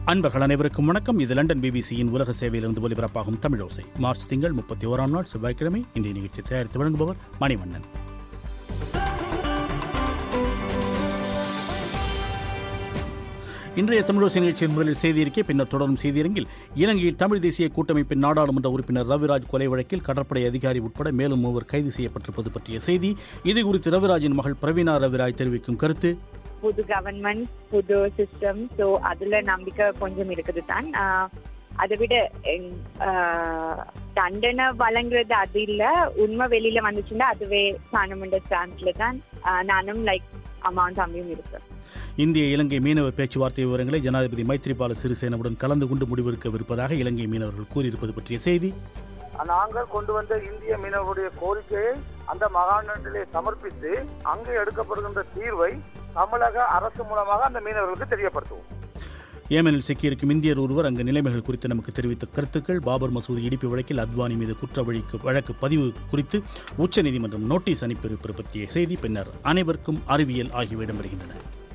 அன்பர்கள் அனைவருக்கும் வணக்கம் இது லண்டன் பிபிசியின் உலக சேவையிலிருந்து ஒலிபரப்பாகும் தமிழோசை மார்ச் திங்கள் முப்பத்தி ஓராம் நாள் செவ்வாய்க்கிழமை இன்றைய நிகழ்ச்சி தயாரித்து வழங்குபவர் மணிவண்ணன் இன்றைய தமிழோசை நிகழ்ச்சியின் முதலில் செய்தியிருக்கை பின்னர் தொடரும் செய்தியரங்கில் இலங்கையில் தமிழ் தேசிய கூட்டமைப்பின் நாடாளுமன்ற உறுப்பினர் ரவிராஜ் கொலை வழக்கில் கடற்படை அதிகாரி உட்பட மேலும் மூவர் கைது செய்யப்பட்டிருப்பது பற்றிய செய்தி இது குறித்து ரவிராஜின் மகள் பிரவீணா ரவிராஜ் தெரிவிக்கும் கருத்து புது கவர்மெண்ட் புது சிஸ்டம் ஸோ அதுல நம்பிக்கை கொஞ்சம் இருக்குது தான் ஆஹ் அதை விட எங்- ஆஹ் தண்டனை வழங்குறது அது இல்ல உண்மை வெளியில வந்துச்சுன்னா அதுவே காணுமென்ற ஸ்டாண்ட்ல தான் ஆஹ் நானும் லைக் அம்மாவும் தம்பியும் இருக்கேன் இந்திய இலங்கை மீனவ பேச்சுவார்த்தை விவரங்களை ஜனாதிபதி மைத்ரிபால சிறிசேனவுடன் கலந்து கொண்டு முடிவெடுக்கவிருப்பதாக இலங்கை மீனவர்கள் கூறியிருப்பது பற்றிய செய்தி நாங்கள் கொண்டு வந்த இந்திய மீனவர்களுடைய கோரிக்கையை அந்த மாகாணத்திலே சமர்ப்பித்து அங்கே எடுக்கப்படுகின்ற தீர்வை தமிழக அரசு மூலமாக அந்த மீனவர்களுக்கு தெரியப்படுத்துவோம் ஏமனில் சிக்கியிருக்கும் இந்தியர் ஒருவர் அங்கு நிலைமைகள் குறித்து நமக்கு தெரிவித்த கருத்துக்கள் பாபர் மசூதி இடிப்பு வழக்கில் அத்வானி மீது குற்ற வழிக்கு வழக்கு பதிவு குறித்து உச்சநீதிமன்றம் நோட்டீஸ் அனுப்பியிருப்பது பற்றிய செய்தி பின்னர் அனைவருக்கும் அறிவியல் ஆகியவை இடம்பெறுகின்றன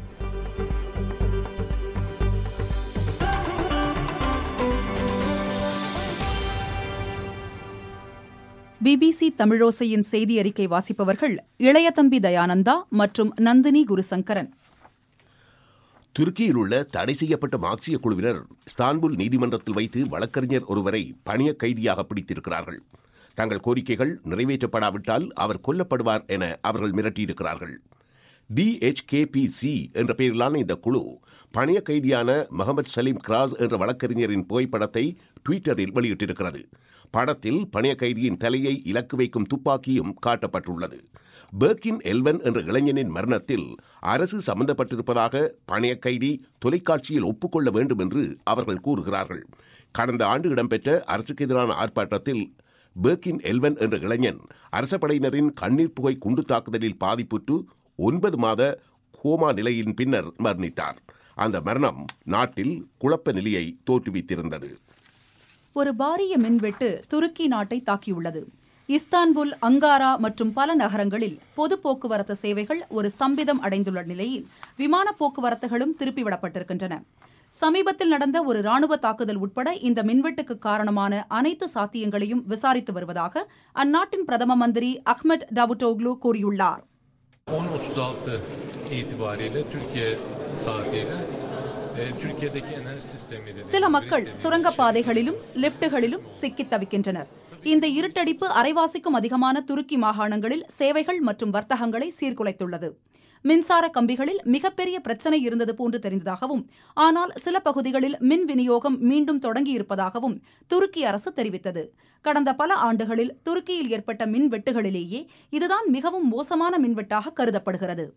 பிபிசி தமிழோசையின் செய்தி அறிக்கை வாசிப்பவர்கள் இளையதம்பி தயானந்தா மற்றும் நந்தினி குருசங்கரன் துருக்கியில் உள்ள தடை செய்யப்பட்ட மார்க்சிய குழுவினர் இஸ்தான்புல் நீதிமன்றத்தில் வைத்து வழக்கறிஞர் ஒருவரை பணிய கைதியாக பிடித்திருக்கிறார்கள் தங்கள் கோரிக்கைகள் நிறைவேற்றப்படாவிட்டால் அவர் கொல்லப்படுவார் என அவர்கள் மிரட்டியிருக்கிறார்கள் டிஎச்கேபிசி என்ற பெயரிலான இந்த குழு பணிய கைதியான முகமது சலீம் கிராஸ் என்ற வழக்கறிஞரின் புகைப்படத்தை ட்விட்டரில் வெளியிட்டிருக்கிறது படத்தில் பணிய கைதியின் தலையை இலக்கு வைக்கும் துப்பாக்கியும் காட்டப்பட்டுள்ளது பெர்கின் எல்வன் என்ற இளைஞனின் மரணத்தில் அரசு சம்பந்தப்பட்டிருப்பதாக பணிய கைதி தொலைக்காட்சியில் ஒப்புக்கொள்ள வேண்டும் என்று அவர்கள் கூறுகிறார்கள் கடந்த ஆண்டு இடம்பெற்ற அரசுக்கு எதிரான ஆர்ப்பாட்டத்தில் பெர்கின் எல்வன் என்ற இளைஞன் அரச படையினரின் கண்ணீர் புகை குண்டு தாக்குதலில் பாதிப்புற்று ஒன்பது மாத கோமா நிலையின் பின்னர் மரணித்தார் அந்த மரணம் நாட்டில் குழப்ப நிலையை தோற்றுவித்திருந்தது ஒரு பாரிய மின்வெட்டு துருக்கி நாட்டை தாக்கியுள்ளது இஸ்தான்புல் அங்காரா மற்றும் பல நகரங்களில் பொது போக்குவரத்து சேவைகள் ஒரு ஸ்தம்பிதம் அடைந்துள்ள நிலையில் விமான போக்குவரத்துகளும் திருப்பிவிடப்பட்டிருக்கின்றன சமீபத்தில் நடந்த ஒரு ராணுவ தாக்குதல் உட்பட இந்த மின்வெட்டுக்கு காரணமான அனைத்து சாத்தியங்களையும் விசாரித்து வருவதாக அந்நாட்டின் பிரதம மந்திரி அஹ்மத் டவுட்டோக்லு கூறியுள்ளார் 10.36 itibariyle Türkiye saatiyle e, Türkiye'deki enerji sistemi dediğimiz சில மக்கள் grid dediğimiz சுரங்கப்பாதைகளிலும் லிப்டுகளிலும் சிக்கித் தவிக்கின்றனர் இந்த இருட்டடிப்பு அரைவாசிக்கும் அதிகமான துருக்கி மாகாணங்களில் சேவைகள் மற்றும் வர்த்தகங்களை சீர்குலைத்துள்ளது மின்சார கம்பிகளில் மிகப்பெரிய பிரச்சனை இருந்தது போன்று தெரிந்ததாகவும் ஆனால் சில பகுதிகளில் மின் விநியோகம் மீண்டும் தொடங்கியிருப்பதாகவும் துருக்கி அரசு தெரிவித்தது கடந்த பல ஆண்டுகளில் துருக்கியில் ஏற்பட்ட மின் வெட்டுகளிலேயே இதுதான் மிகவும் மோசமான மின்வெட்டாக கருதப்படுகிறது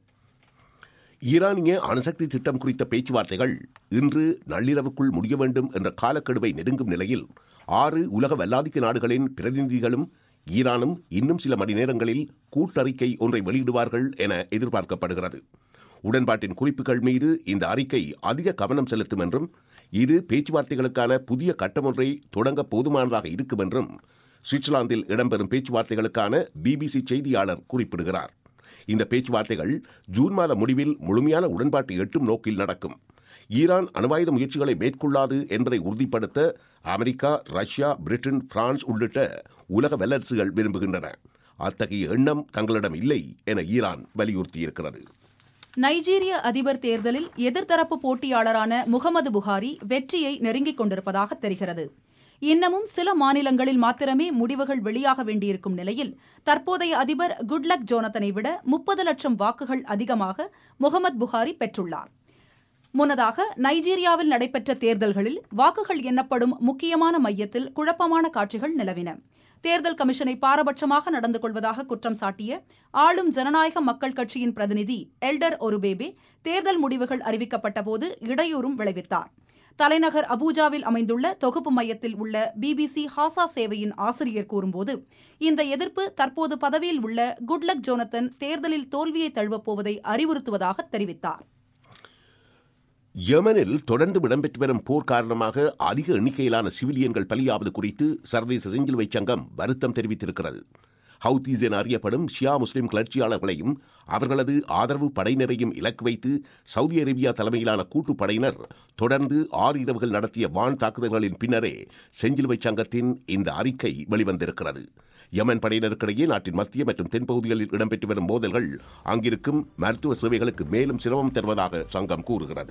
ஈரானிய அணுசக்தி திட்டம் குறித்த பேச்சுவார்த்தைகள் இன்று நள்ளிரவுக்குள் முடிய வேண்டும் என்ற காலக்கெடுவை நெருங்கும் நிலையில் ஆறு உலக வல்லாதிக்க நாடுகளின் பிரதிநிதிகளும் ஈரானும் இன்னும் சில மணி நேரங்களில் கூட்டறிக்கை ஒன்றை வெளியிடுவார்கள் என எதிர்பார்க்கப்படுகிறது உடன்பாட்டின் குறிப்புகள் மீது இந்த அறிக்கை அதிக கவனம் செலுத்தும் என்றும் இது பேச்சுவார்த்தைகளுக்கான புதிய கட்டமொன்றை தொடங்க போதுமானதாக இருக்கும் என்றும் சுவிட்சர்லாந்தில் இடம்பெறும் பேச்சுவார்த்தைகளுக்கான பிபிசி செய்தியாளர் குறிப்பிடுகிறார் இந்த பேச்சுவார்த்தைகள் ஜூன் மாத முடிவில் முழுமையான உடன்பாட்டை எட்டும் நோக்கில் நடக்கும் ஈரான் அணுவாயுத முயற்சிகளை மேற்கொள்ளாது என்பதை உறுதிப்படுத்த அமெரிக்கா ரஷ்யா பிரிட்டன் பிரான்ஸ் உள்ளிட்ட உலக வல்லரசுகள் விரும்புகின்றன அத்தகைய எண்ணம் தங்களிடம் இல்லை என ஈரான் வலியுறுத்தியிருக்கிறது நைஜீரிய அதிபர் தேர்தலில் எதிர்த்தரப்பு போட்டியாளரான முகமது புகாரி வெற்றியை நெருங்கிக் கொண்டிருப்பதாக தெரிகிறது இன்னமும் சில மாநிலங்களில் மாத்திரமே முடிவுகள் வெளியாக வேண்டியிருக்கும் நிலையில் தற்போதைய அதிபர் குட்லக் ஜோனத்தனை விட முப்பது லட்சம் வாக்குகள் அதிகமாக முகமது புகாரி பெற்றுள்ளார் முன்னதாக நைஜீரியாவில் நடைபெற்ற தேர்தல்களில் வாக்குகள் எண்ணப்படும் முக்கியமான மையத்தில் குழப்பமான காட்சிகள் நிலவின தேர்தல் கமிஷனை பாரபட்சமாக நடந்து கொள்வதாக குற்றம் சாட்டிய ஆளும் ஜனநாயக மக்கள் கட்சியின் பிரதிநிதி எல்டர் ஒருபேபே தேர்தல் முடிவுகள் அறிவிக்கப்பட்டபோது இடையூறும் விளைவித்தார் தலைநகர் அபூஜாவில் அமைந்துள்ள தொகுப்பு மையத்தில் உள்ள பிபிசி ஹாசா சேவையின் ஆசிரியர் கூறும்போது இந்த எதிர்ப்பு தற்போது பதவியில் உள்ள குட்லக் ஜோனத்தன் தேர்தலில் தோல்வியை தழுவப் போவதை அறிவுறுத்துவதாக தெரிவித்தார் யெமனில் தொடர்ந்து இடம்பெற்று வரும் போர் காரணமாக அதிக எண்ணிக்கையிலான சிவிலியன்கள் பலியாவது குறித்து சர்வதேச செஞ்சிலுவை சங்கம் வருத்தம் தெரிவித்திருக்கிறது ஹவுதீஸ் என அறியப்படும் ஷியா முஸ்லிம் கிளர்ச்சியாளர்களையும் அவர்களது ஆதரவு படையினரையும் இலக்கு வைத்து சவுதி அரேபியா தலைமையிலான கூட்டுப் படையினர் தொடர்ந்து ஆறு இரவுகள் நடத்திய வான் தாக்குதல்களின் பின்னரே செஞ்சிலுவை சங்கத்தின் இந்த அறிக்கை வெளிவந்திருக்கிறது யமன் படையினருக்கிடையே நாட்டின் மத்திய மற்றும் தென்பகுதிகளில் இடம்பெற்று வரும் மோதல்கள் அங்கிருக்கும் மருத்துவ சேவைகளுக்கு மேலும் சிரமம் தருவதாக சங்கம் கூறுகிறது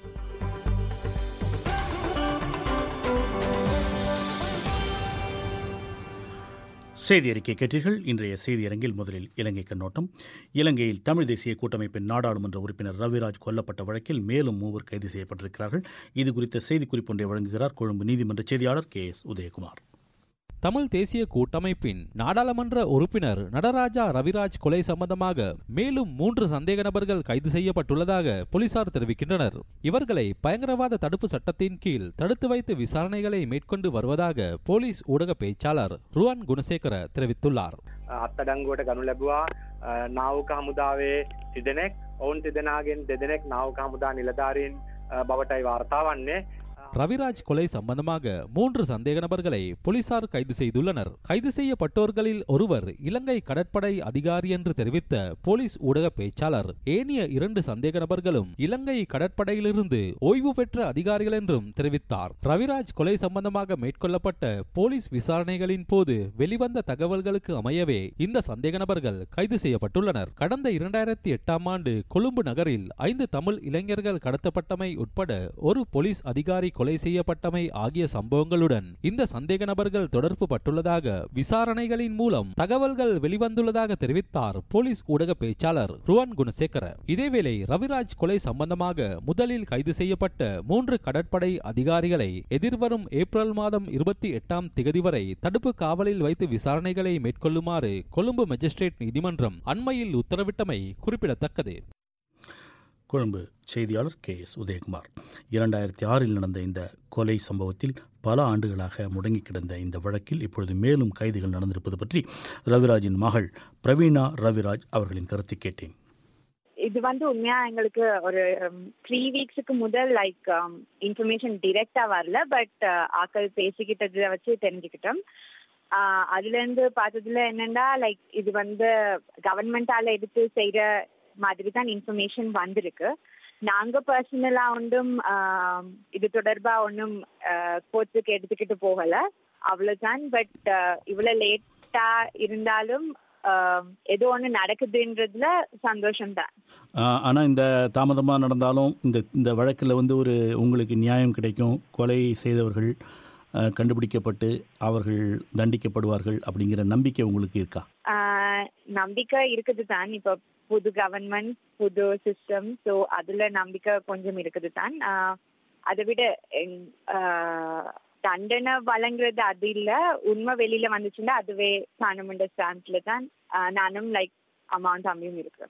செய்தி அறிக்கை கேட்டீர்கள் இன்றைய செய்தியரங்கில் முதலில் இலங்கை கண்ணோட்டம் இலங்கையில் தமிழ் தேசிய கூட்டமைப்பின் நாடாளுமன்ற உறுப்பினர் ரவிராஜ் கொல்லப்பட்ட வழக்கில் மேலும் மூவர் கைது செய்யப்பட்டிருக்கிறார்கள் இது குறித்த செய்திக்குறிப்பு ஒன்றை வழங்குகிறார் கொழும்பு நீதிமன்ற செய்தியாளர் கே எஸ் உதயகுமார் தமிழ் தேசிய கூட்டமைப்பின் நாடாளுமன்ற உறுப்பினர் நடராஜா ரவிராஜ் கொலை சம்பந்தமாக மேலும் மூன்று சந்தேக நபர்கள் கைது செய்யப்பட்டுள்ளதாக போலீசார் தெரிவிக்கின்றனர் இவர்களை பயங்கரவாத தடுப்பு சட்டத்தின் கீழ் தடுத்து வைத்து விசாரணைகளை மேற்கொண்டு வருவதாக போலீஸ் ஊடக பேச்சாளர் ருவான் குணசேகர தெரிவித்துள்ளார் අත්තඩංගුවට ගනු ලැබවා නාවක හමුදාවේ තිදෙනෙක් ඔවුන් තිදෙනගෙන් දෙදෙනෙක් නාවක හමුදා නිලධාරීන් බවටයි වාර්තා වන්නේ ரவிராஜ் கொலை சம்பந்தமாக மூன்று சந்தேக நபர்களை போலீசார் கைது செய்துள்ளனர் கைது செய்யப்பட்டோர்களில் ஒருவர் இலங்கை கடற்படை அதிகாரி என்று தெரிவித்த போலீஸ் ஊடக பேச்சாளர் ஏனைய இரண்டு சந்தேக நபர்களும் இலங்கை கடற்படையிலிருந்து ஓய்வு பெற்ற அதிகாரிகள் என்றும் தெரிவித்தார் ரவிராஜ் கொலை சம்பந்தமாக மேற்கொள்ளப்பட்ட போலீஸ் விசாரணைகளின் போது வெளிவந்த தகவல்களுக்கு அமையவே இந்த சந்தேக நபர்கள் கைது செய்யப்பட்டுள்ளனர் கடந்த இரண்டாயிரத்தி எட்டாம் ஆண்டு கொழும்பு நகரில் ஐந்து தமிழ் இளைஞர்கள் கடத்தப்பட்டமை உட்பட ஒரு போலீஸ் அதிகாரி கொலை செய்யப்பட்டமை ஆகிய சம்பவங்களுடன் இந்த சந்தேக நபர்கள் தொடர்பு பட்டுள்ளதாக விசாரணைகளின் மூலம் தகவல்கள் வெளிவந்துள்ளதாக தெரிவித்தார் போலீஸ் ஊடக பேச்சாளர் ருவன் குணசேகர இதேவேளை ரவிராஜ் கொலை சம்பந்தமாக முதலில் கைது செய்யப்பட்ட மூன்று கடற்படை அதிகாரிகளை எதிர்வரும் ஏப்ரல் மாதம் இருபத்தி எட்டாம் திகதி வரை தடுப்பு காவலில் வைத்து விசாரணைகளை மேற்கொள்ளுமாறு கொழும்பு மேஜிஸ்ட்ரேட் நீதிமன்றம் அண்மையில் உத்தரவிட்டமை குறிப்பிடத்தக்கது கொழும்பு செய்தியாளர் கே எஸ் உதயகுமார் இரண்டாயிரத்தி ஆறில் நடந்த இந்த கொலை சம்பவத்தில் பல ஆண்டுகளாக முடங்கி கிடந்த இந்த வழக்கில் இப்பொழுது மேலும் கைதுகள் நடந்திருப்பது பற்றி ரவிராஜின் மகள் பிரவீணா ரவிராஜ் அவர்களின் கருத்தை கேட்டேன் இது வந்து உண்மையா எங்களுக்கு ஒரு த்ரீ வீக்ஸுக்கு முதல் லைக் இன்ஃபர்மேஷன் டிரெக்டா வரல பட் ஆக்கள் பேசிக்கிட்டதை வச்சு தெரிஞ்சுக்கிட்டோம் ஆஹ் அதுல இருந்து பார்த்ததுல என்னன்னா லைக் இது வந்து கவர்மெண்டால எடுத்து செய்யற மாதிரி தான் இன்ஃபர்மேஷன் வந்திருக்கு நாங்க பர்சனலா ஒன்றும் ஆஹ் இது தொடர்பா ஒன்றும் கோர்ட்டுக்கு எடுத்துக்கிட்டு போகல அவ்வளவுதான் பட் இவ்வளவு லேட்டா இருந்தாலும் ஆஹ் ஏதோ ஒன்று நடக்குதுன்றதுல சந்தோஷம்தான் ஆனால் இந்த தாமதமாக நடந்தாலும் இந்த இந்த வழக்கில் வந்து ஒரு உங்களுக்கு நியாயம் கிடைக்கும் கொலை செய்தவர்கள் அஹ், கண்டுபிடிக்கப்பட்டு அவர்கள் தண்டிக்கப்படுவார்கள் அப்படிங்கிற நம்பிக்கை உங்களுக்கு இருக்கா ஆஹ் நம்பிக்கை இருக்குது தான் இப்போ புது கவர்மெண்ட் புது சிஸ்டம் ஸோ அதுல நம்பிக்கை கொஞ்சம் இருக்குது தான் ஆஹ் அதை விட எங்- ஆஹ் தண்டனை வழங்குறது அது இல்ல உண்மை வெளியில வந்துச்சுன்னா அதுவே காணுமென்ற ஸ்டாண்ட்ல தான் ஆஹ் நானும் லைக் அம்மாவும் தம்பியும் இருக்கிறோம்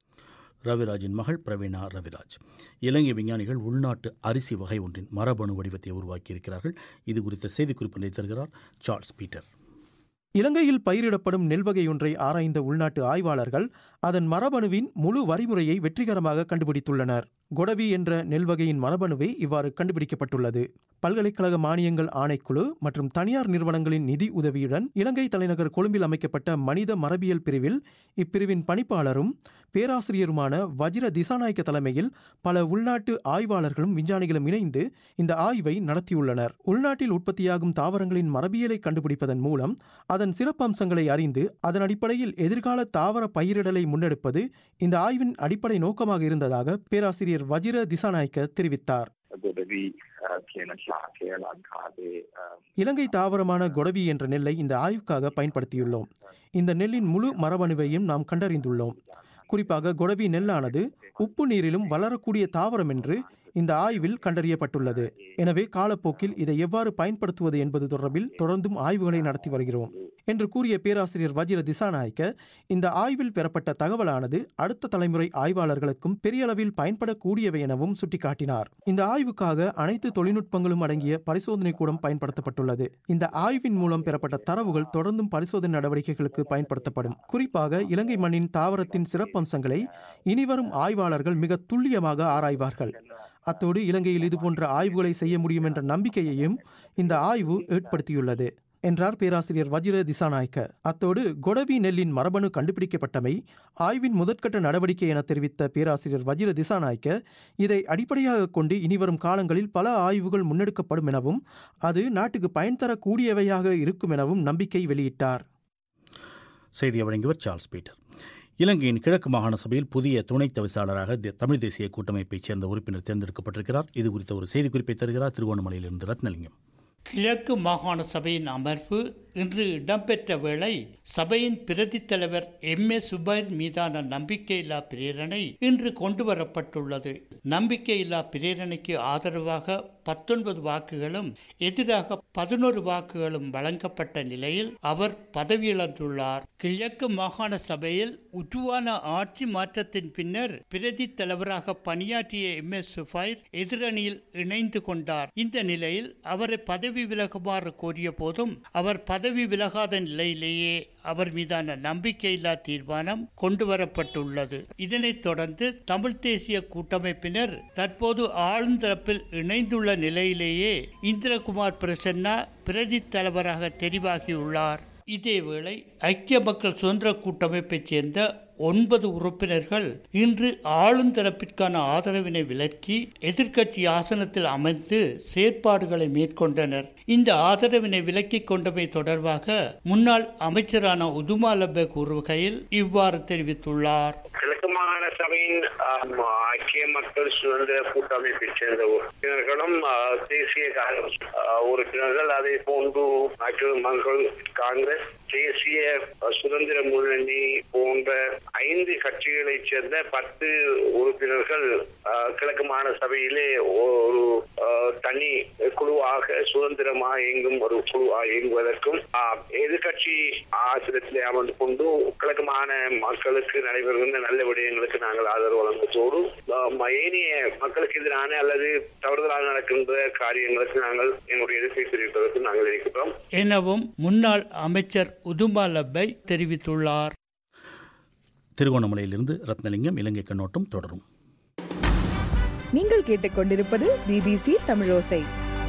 ரவிராஜின் மகள் பிரவீணா ரவிராஜ் இலங்கை விஞ்ஞானிகள் உள்நாட்டு அரிசி வகை ஒன்றின் மரபணு வடிவத்தை உருவாக்கியிருக்கிறார்கள் இது குறித்த செய்திக்குறிப்பினை தருகிறார் சார்ல்ஸ் பீட்டர் இலங்கையில் பயிரிடப்படும் நெல் வகையொன்றை ஆராய்ந்த உள்நாட்டு ஆய்வாளர்கள் அதன் மரபணுவின் முழு வரிமுறையை வெற்றிகரமாக கண்டுபிடித்துள்ளனர் கொடவி என்ற நெல் வகையின் மரபணுவே இவ்வாறு கண்டுபிடிக்கப்பட்டுள்ளது பல்கலைக்கழக மானியங்கள் ஆணைக்குழு மற்றும் தனியார் நிறுவனங்களின் நிதி உதவியுடன் இலங்கை தலைநகர் கொழும்பில் அமைக்கப்பட்ட மனித மரபியல் பிரிவில் இப்பிரிவின் பணிப்பாளரும் பேராசிரியருமான வஜிர திசாநாயக்க தலைமையில் பல உள்நாட்டு ஆய்வாளர்களும் விஞ்ஞானிகளும் இணைந்து இந்த ஆய்வை நடத்தியுள்ளனர் உள்நாட்டில் உற்பத்தியாகும் தாவரங்களின் மரபியலை கண்டுபிடிப்பதன் மூலம் அதன் சிறப்பம்சங்களை அறிந்து அதன் அடிப்படையில் எதிர்கால தாவர பயிரிடலை முன்னெடுப்பது இந்த ஆய்வின் அடிப்படை நோக்கமாக இருந்ததாக பேராசிரியர் வஜிர திசாநாயக்க தெரிவித்தார் ගොඩවී කියන ශාකය ලංකාවේ இலங்கை தாவரமான கொடவி என்ற நெல்லை இந்த ஆய்வுக்காக பயன்படுத்தியுள்ளோம் இந்த நெல்லின் முழு மரபணுவையும் நாம் கண்டறிந்துள்ளோம் குறிப்பாக கொடவி நெல்லானது உப்பு நீரிலும் வளரக்கூடிய தாவரம் என்று இந்த ஆய்வில் கண்டறியப்பட்டுள்ளது எனவே காலப்போக்கில் இதை எவ்வாறு பயன்படுத்துவது என்பது தொடர்பில் தொடர்ந்தும் ஆய்வுகளை நடத்தி வருகிறோம் என்று கூறிய பேராசிரியர் வஜிர திசாநாயக்க இந்த ஆய்வில் பெறப்பட்ட தகவலானது அடுத்த தலைமுறை ஆய்வாளர்களுக்கும் பெரிய அளவில் பயன்படக்கூடியவை எனவும் சுட்டிக்காட்டினார் இந்த ஆய்வுக்காக அனைத்து தொழில்நுட்பங்களும் அடங்கிய பரிசோதனை கூடம் பயன்படுத்தப்பட்டுள்ளது இந்த ஆய்வின் மூலம் பெறப்பட்ட தரவுகள் தொடர்ந்தும் பரிசோதனை நடவடிக்கைகளுக்கு பயன்படுத்தப்படும் குறிப்பாக இலங்கை மண்ணின் தாவரத்தின் சிறப்பம்சங்களை இனிவரும் ஆய்வாளர்கள் மிக துல்லியமாக ஆராய்வார்கள் அத்தோடு இலங்கையில் இதுபோன்ற ஆய்வுகளை செய்ய முடியும் என்ற நம்பிக்கையையும் இந்த ஆய்வு ஏற்படுத்தியுள்ளது என்றார் பேராசிரியர் வஜிர திசாநாயக்க அத்தோடு கொடவி நெல்லின் மரபணு கண்டுபிடிக்கப்பட்டமை ஆய்வின் முதற்கட்ட நடவடிக்கை என தெரிவித்த பேராசிரியர் வஜிர திசாநாயக்க இதை அடிப்படையாக கொண்டு இனிவரும் காலங்களில் பல ஆய்வுகள் முன்னெடுக்கப்படும் எனவும் அது நாட்டுக்கு பயன் தரக்கூடியவையாக இருக்கும் எனவும் நம்பிக்கை வெளியிட்டார் செய்தியை வழங்கியவர் சார்ல்ஸ் பீட்டர் இலங்கையின் கிழக்கு மாகாண சபையில் புதிய துணைத் தவிசாளராக தே- தமிழ் தேசிய கூட்டமைப்பைச் சேர்ந்த உறுப்பினர் தேர்ந்தெடுக்கப்பட்டிருக்கிறார் இது குறித்த ஒரு செய்திக்குறிப்பை தருகிறார் திருவோணமலையிலிருந்து ரத்னலிங்கம் கிழக்கு மாகாண சபையின் அமர்வு இன்று இடம்பெற்ற வேளை சபையின் பிரதி தலைவர் எம் ஏ சுபைர் மீதான நம்பிக்கையில்லா பிரேரணை இன்று கொண்டு வரப்பட்டுள்ளது நம்பிக்கையில்லா பிரேரணைக்கு ஆதரவாக பத்தொன்பது வாக்குகளும் எதிராக பதினோரு வாக்குகளும் வழங்கப்பட்ட நிலையில் அவர் பதவியிழந்துள்ளார் கிழக்கு மாகாண சபையில் உருவான ஆட்சி மாற்றத்தின் பின்னர் பிரதி தலைவராக பணியாற்றிய எம் எஸ் சுஃபைர் எதிரணியில் இணைந்து கொண்டார் இந்த நிலையில் அவரை பதவி விலகுமாறு கோரிய போதும் அவர் பதவி விலகாத நிலையிலேயே அவர் மீதான நம்பிக்கையில்லா தீர்மானம் கொண்டு வரப்பட்டுள்ளது இதனைத் தொடர்ந்து தமிழ் தேசிய கூட்டமைப்பினர் தற்போது ஆளுந்தரப்பில் இணைந்துள்ள நிலையிலேயே இந்திரகுமார் பிரசன்னா பிரதி தலைவராக தெரிவாகியுள்ளார் இதேவேளை ஐக்கிய மக்கள் சுதந்திர கூட்டமைப்பைச் சேர்ந்த ஒன்பது உறுப்பினர்கள் இன்று ஆளுந்தரப்பிற்கான ஆதரவினை விலக்கி எதிர்க்கட்சி ஆசனத்தில் அமர்ந்து செயற்பாடுகளை மேற்கொண்டனர் இந்த ஆதரவினை விலக்கிக் கொண்டமை தொடர்பாக முன்னாள் அமைச்சரான உதுமாலபே கூறுகையில் இவ்வாறு தெரிவித்துள்ளார் கிழக்கு மாகாண சபையின் ஆம், ஐக்கிய மக்கள் சுதந்திர கூட்டமைப்பைச் சேர்ந்த உறுப்பினர்களும் ஆ, தேசிய காங்கிரஸ் ஆ, உறுப்பினர்கள் அதே போன்று மக்கள் மக்கள் காங்கிரஸ் தேசிய சுதந்திர முன்னணி போன்ற ஐந்து கட்சிகளைச் சேர்ந்த பத்து உறுப்பினர்கள் ஆ, கிழக்கு மாகாண சபையிலே ஒரு ஆ, தனி குழுவாக சுதந்திரமாக இயங்கும் ஒரு குழுவாக இயங்குவதற்கும் ஆ, எதிர்க்கட்சி ஆசிரியத்திலே அமர்ந்து கொண்டு கிழக்கு மாகாண மக்களுக்கு நடைபெறுகின்ற நல்ல விடயங்களுக்கு நாங்கள் ஆதரவு வழங்குவதோடு ஆ, ஏனைய மக்களுக்கு எதிரான அல்லது தவறுதலாக நடக்கின்ற காரியங்களுக்கு நாங்கள் எங்களுடைய எதிர்ப்பை தெரிவிப்பதற்கு நாங்கள் இருக்கிறோம் எனவும் முன்னாள் அமைச்சர் உதுமாலபை தெரிவித்துள்ளார் திருகோணமலையிலிருந்து ரத்னலிங்கம் இலங்கை கண்ணோட்டம் தொடரும் நீங்கள் கேட்டுக்கொண்டிருப்பது பிபிசி தமிழோசை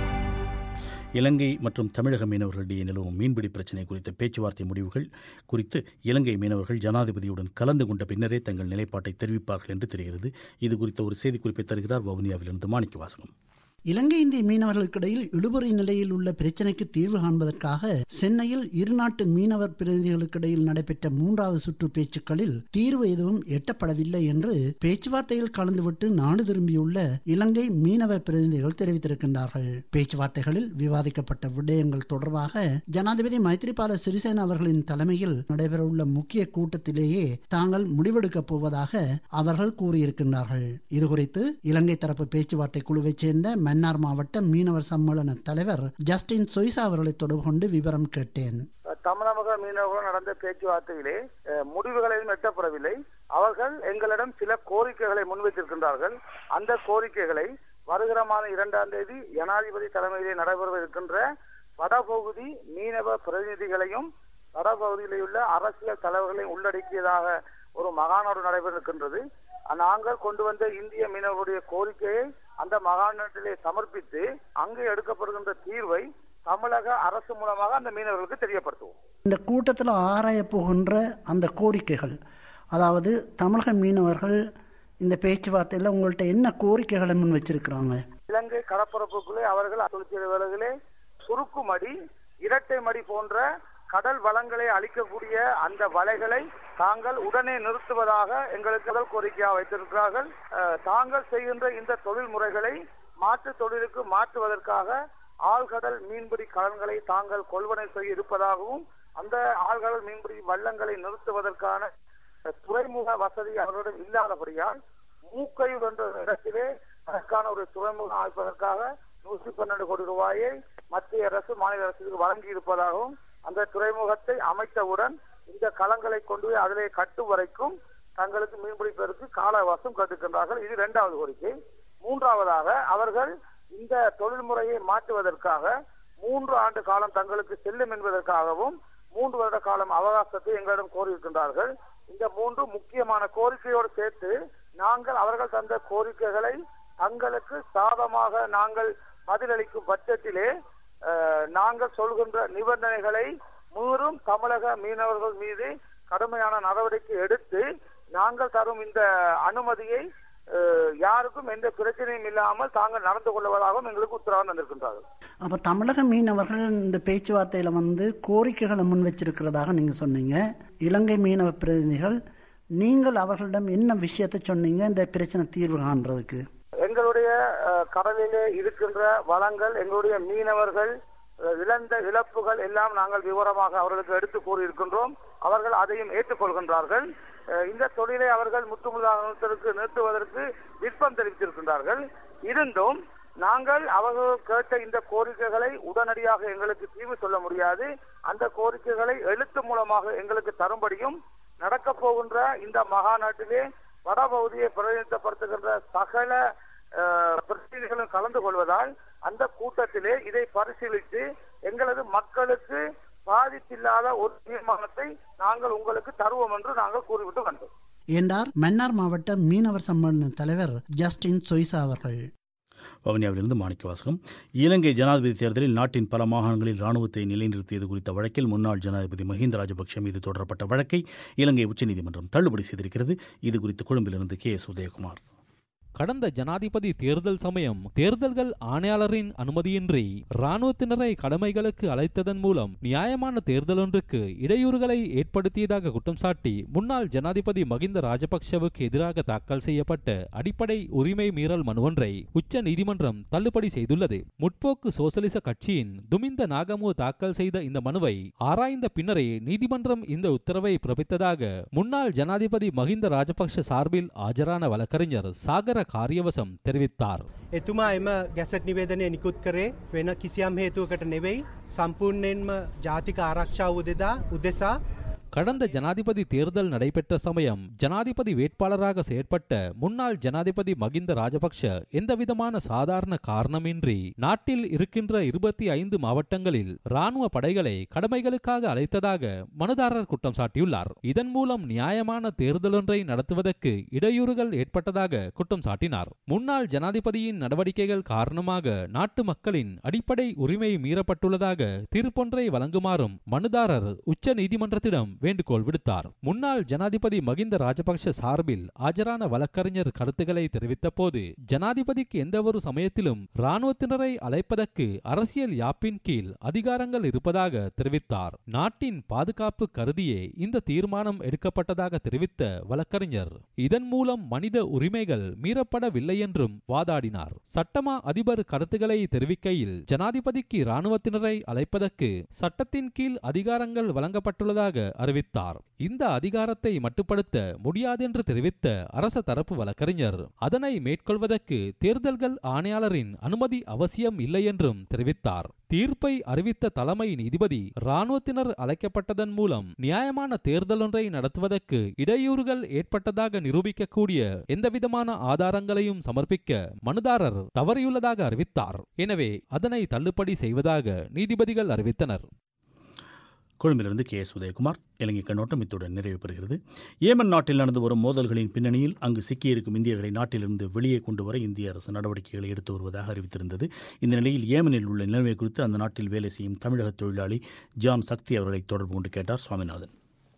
இலங்கை மற்றும் தமிழக மீனவர்களிடையே நிலவும் மீன்பிடி பிரச்சினை குறித்த பேச்சுவார்த்தை முடிவுகள் குறித்து இலங்கை மீனவர்கள் ஜனாதிபதியுடன் கலந்து கொண்ட பின்னரே தங்கள் நிலைப்பாட்டை தெரிவிப்பார்கள் என்று தெரிகிறது இது குறித்த ஒரு செய்திக்குறிப்பை தருகிறார் வவுனியாவிலிருந்து மாணிக்க வாசகம் இலங்கை இந்திய மீனவர்களுக்கிடையில் இழுபறி நிலையில் உள்ள பிரச்சினைக்கு தீர்வு காண்பதற்காக சென்னையில் இருநாட்டு மீனவர் பிரதிநிதிகளுக்கிடையில் நடைபெற்ற மூன்றாவது சுற்று பேச்சுக்களில் தீர்வு எதுவும் எட்டப்படவில்லை என்று பேச்சுவார்த்தையில் கலந்துவிட்டு நாடு திரும்பியுள்ள இலங்கை மீனவ பிரதிநிதிகள் தெரிவித்திருக்கின்றார்கள் பேச்சுவார்த்தைகளில் விவாதிக்கப்பட்ட விடயங்கள் தொடர்பாக ஜனாதிபதி மைத்ரிபால சிறிசேன அவர்களின் தலைமையில் நடைபெறவுள்ள முக்கிய கூட்டத்திலேயே தாங்கள் முடிவெடுக்கப் போவதாக அவர்கள் கூறியிருக்கின்றார்கள் இதுகுறித்து இலங்கை தரப்பு பேச்சுவார்த்தை குழுவைச் சேர்ந்த மன்னார் மாவட்ட மீனவர் சம்மேளன தலைவர் ஜஸ்டின் சொய்சா அவர்களை தொடர்பு கொண்டு விவரம் கேட்டேன் தமிழக மீனவர்கள் நடந்த பேச்சுவார்த்தையிலே அஹ், முடிவுகள் எதுவும் எட்டப்படவில்லை அவர்கள் எங்களிடம் சில கோரிக்கைகளை முன்வைத்திருக்கின்றார்கள் அந்த கோரிக்கைகளை வருகிற மாதம் இரண்டாம் தேதி ஜனாதிபதி தலைமையிலே நடைபெறவிருக்கின்ற வடபகுதி மீனவ பிரதிநிதிகளையும் வடபகுதியிலே உள்ள அரசியல் தலைவர்களையும் உள்ளடக்கியதாக ஒரு மகாநாடு நடைபெறுகின்றது நாங்கள் கொண்டு வந்த இந்திய மீனவர்களுடைய கோரிக்கையை அந்த மகாநாட்டிலே சமர்ப்பித்து அங்கு எடுக்கப்படுகின்ற தீர்வை தமிழக அரசு மூலமாக அந்த மீனவர்களுக்கு தெரியப்படுத்துவோம் இந்த கூட்டத்தில் ஆராய போகின்ற அந்த கோரிக்கைகள் அதாவது தமிழக மீனவர்கள் இந்த பேச்சுவார்த்தையில் உங்கள்கிட்ட என்ன கோரிக்கைகளை முன் வச்சிருக்கிறாங்க இலங்கை கடற்பரப்புக்குள்ளே அவர்கள் தொழிற்சாலைகளிலே சுருக்கு மடி இரட்டை மடி போன்ற கடல் வளங்களை அளிக்கக்கூடிய அந்த வலைகளை தாங்கள் உடனே நிறுத்துவதாக எங்களுக்கு முதல் கோரிக்கையாக வைத்திருக்கிறார்கள் அஹ், தாங்கள் செய்கின்ற இந்த தொழில் முறைகளை மாற்று தொழிலுக்கு மாற்றுவதற்காக ஆழ்கடல் மீன்பிடி கடன்களை தாங்கள் கொள்வனை செய்ய இருப்பதாகவும் அந்த ஆழ்கடல் மீன்பிடி வள்ளங்களை நிறுத்துவதற்கான அஹ், துறைமுக வசதி அவர்களிடம் இல்லாதபடியால் மூக்கையூர் என்ற இடத்திலே அதற்கான ஒரு துறைமுகம் அமைப்பதற்காக நூற்றி பன்னெண்டு கோடி ரூபாயை மத்திய அரசு மாநில அரசுக்கு வழங்கி இருப்பதாகவும் அந்த துறைமுகத்தை அமைத்தவுடன் இந்த களங்களை கொண்டு போய் அதிலே கட்டும் வரைக்கும் தங்களுக்கு மீன்பிடிப்பதற்கு கால அவகாசம் கேட்டுக்கின்றார்கள் இது இரண்டாவது கோரிக்கை மூன்றாவதாக அவர்கள் இந்த தொழில்முறையை மாற்றுவதற்காக மூன்று ஆண்டு காலம் தங்களுக்கு செல்லும் என்பதற்காகவும் மூன்று வருட காலம் அவகாசத்தை எங்களிடம் கோரியிருக்கின்றார்கள் இந்த மூன்று முக்கியமான கோரிக்கையோடு சேர்த்து நாங்கள் அவர்கள் தந்த கோரிக்கைகளை தங்களுக்கு சாதமாக நாங்கள் பதிலளிக்கும் பட்சத்திலே அஹ், நாங்கள் சொல்கின்ற நிபந்தனைகளை மீறும் தமிழக மீனவர்கள் மீது கடுமையான நடவடிக்கை எடுத்து நாங்கள் தரும் இந்த அனுமதியை அஹ், யாருக்கும் எந்த பிரச்சனையும் இல்லாமல் தாங்கள் நடந்து கொள்வதாகவும் எங்களுக்கு உத்தரவு தந்திருக்கின்றார்கள் அப்போ தமிழக மீனவர்கள் இந்த பேச்சுவார்த்தையில் வந்து கோரிக்கைகளை முன் வச்சிருக்கிறதாக நீங்கள் சொன்னீங்க இலங்கை மீனவ பிரதிநிதிகள் நீங்கள் அவர்களிடம் என்ன விஷயத்தை சொன்னீங்க இந்த பிரச்சனை தீர்வு காண்றதுக்கு எங்களுடைய அஹ், கடலிலே இருக்கின்ற வளங்கள் எங்களுடைய மீனவர்கள் அஹ், இழந்த இழப்புகள் எல்லாம் நாங்கள் விவரமாக அவர்களுக்கு எடுத்து கூறியிருக்கின்றோம் அவர்கள் அதையும் ஏற்றுக்கொள்கின்றார்கள் அஹ், இந்த தொழிலை அவர்கள் முற்றுமுழுதாக நிறுத்துவதற்கு விருப்பம் தெரிவித்திருக்கின்றார்கள் இருந்தும் நாங்கள் அவர்கள் கேட்ட இந்த கோரிக்கைகளை உடனடியாக எங்களுக்கு தீர்வு சொல்ல முடியாது அந்த கோரிக்கைகளை எழுத்து மூலமாக எங்களுக்கு தரும்படியும் நடக்க போகின்ற இந்த மகாநாட்டிலே வடபகுதியை பிரதிநிதித்துவப்படுத்துகின்ற சகல அஹ், பிரதிநிதிகளும் கலந்து கொள்வதால் அந்த கூட்டத்திலே இதை பரிசீலித்து எங்களது மக்களுக்கு பாதிப்பில்லாத ஒரு தீர்மானத்தை நாங்கள் உங்களுக்கு தருவோம் என்று நாங்கள் கூறிவிட்டு வந்தோம் என்றார் மன்னார் மாவட்ட மீனவர் சம்மேளன தலைவர் ஜஸ்டின் சொய்சா அவர்கள் வவுனியாவிலிருந்து மாணிக்க வாசகம் இலங்கை ஜனாதிபதி தேர்தலில் நாட்டின் பல மாகாணங்களில் ராணுவத்தை நிலைநிறுத்தியது குறித்த வழக்கில் முன்னாள் ஜனாதிபதி மஹிந்த ராஜபக்ஷ மீது தொடரப்பட்ட வழக்கை இலங்கை உச்சநீதிமன்றம் தள்ளுபடி செய்திருக்கிறது இது குறித்து கொழும்பிலிருந்து கே எஸ் உதயகுமார் கடந்த ஜனாதிபதி தேர்தல் சமயம் தேர்தல்கள் ஆணையாளரின் அனுமதியின்றி இராணுவத்தினரை கடமைகளுக்கு அழைத்ததன் மூலம் நியாயமான தேர்தல் ஒன்றுக்கு இடையூறுகளை ஏற்படுத்தியதாக குற்றம் சாட்டி முன்னாள் ஜனாதிபதி மகிந்த ராஜபக்ஷவுக்கு எதிராக தாக்கல் செய்யப்பட்ட அடிப்படை உரிமை மீறல் மனு ஒன்றை உச்ச நீதிமன்றம் தள்ளுபடி செய்துள்ளது முற்போக்கு சோசலிச கட்சியின் துமிந்த நாகமு தாக்கல் செய்த இந்த மனுவை ஆராய்ந்த பின்னரே நீதிமன்றம் இந்த உத்தரவை பிறப்பித்ததாக முன்னாள் ஜனாதிபதி மகிந்த ராஜபக்ஷ சார்பில் ஆஜரான வழக்கறிஞர் சாகர காரியவசம் தெரிவித்தார் එතුමා එම ගැසට නිවේදනය නිකුත් කරේ වෙන කිසියම් හේතුවකට නෙවෙයි සම්පූර්ණයෙන්ම ජාතික ආරක්ෂාව උදෙදා උදෙසා கடந்த ஜனாதிபதி தேர்தல் நடைபெற்ற சமயம் ஜனாதிபதி வேட்பாளராக செயற்பட்ட முன்னாள் ஜனாதிபதி மகிந்த ராஜபக்ஷ எந்தவிதமான சாதாரண காரணமின்றி நாட்டில் இருக்கின்ற இருபத்தி ஐந்து மாவட்டங்களில் ராணுவ படைகளை கடமைகளுக்காக அழைத்ததாக மனுதாரர் குற்றம் சாட்டியுள்ளார் இதன் மூலம் நியாயமான தேர்தலொன்றை நடத்துவதற்கு இடையூறுகள் ஏற்பட்டதாக குற்றம் சாட்டினார் முன்னாள் ஜனாதிபதியின் நடவடிக்கைகள் காரணமாக நாட்டு மக்களின் அடிப்படை உரிமை மீறப்பட்டுள்ளதாக தீர்ப்பொன்றை வழங்குமாறும் மனுதாரர் உச்ச நீதிமன்றத்திடம் வேண்டுகோள் விடுத்தார் முன்னாள் ஜனாதிபதி மகிந்த ராஜபக்ஷ சார்பில் ஆஜரான வழக்கறிஞர் கருத்துக்களை தெரிவித்த போது ஜனாதிபதிக்கு எந்தவொரு சமயத்திலும் இராணுவத்தினரை அழைப்பதற்கு அரசியல் யாப்பின் கீழ் அதிகாரங்கள் இருப்பதாக தெரிவித்தார் நாட்டின் பாதுகாப்பு கருதியே இந்த தீர்மானம் எடுக்கப்பட்டதாக தெரிவித்த வழக்கறிஞர் இதன் மூலம் மனித உரிமைகள் மீறப்படவில்லை என்றும் வாதாடினார் சட்டமா அதிபர் கருத்துக்களை தெரிவிக்கையில் ஜனாதிபதிக்கு இராணுவத்தினரை அழைப்பதற்கு சட்டத்தின் கீழ் அதிகாரங்கள் வழங்கப்பட்டுள்ளதாக அறிவித்தார் இந்த அதிகாரத்தை மட்டுப்படுத்த முடியாதென்று தெரிவித்த அரச தரப்பு வழக்கறிஞர் அதனை மேற்கொள்வதற்கு தேர்தல்கள் ஆணையாளரின் அனுமதி அவசியம் இல்லை என்றும் தெரிவித்தார் தீர்ப்பை அறிவித்த தலைமை நீதிபதி இராணுவத்தினர் அழைக்கப்பட்டதன் மூலம் நியாயமான தேர்தல் ஒன்றை நடத்துவதற்கு இடையூறுகள் ஏற்பட்டதாக நிரூபிக்கக்கூடிய எந்தவிதமான ஆதாரங்களையும் சமர்ப்பிக்க மனுதாரர் தவறியுள்ளதாக அறிவித்தார் எனவே அதனை தள்ளுபடி செய்வதாக நீதிபதிகள் அறிவித்தனர் கொழும்பிலிருந்து கே எஸ் உதயகுமார் இலங்கை கண்ணோட்டம் இத்துடன் நிறைவு பெறுகிறது ஏமன் நாட்டில் நடந்து வரும் மோதல்களின் பின்னணியில் அங்கு சிக்கியிருக்கும் இந்தியர்களை நாட்டிலிருந்து வெளியே கொண்டு வர இந்திய அரசு நடவடிக்கைகளை எடுத்து வருவதாக அறிவித்திருந்தது இந்த நிலையில் ஏமனில் உள்ள நிலைமை குறித்து அந்த நாட்டில் வேலை செய்யும் தமிழக தொழிலாளி ஜான் சக்தி அவர்களை தொடர்பு கொண்டு கேட்டார் சுவாமிநாதன்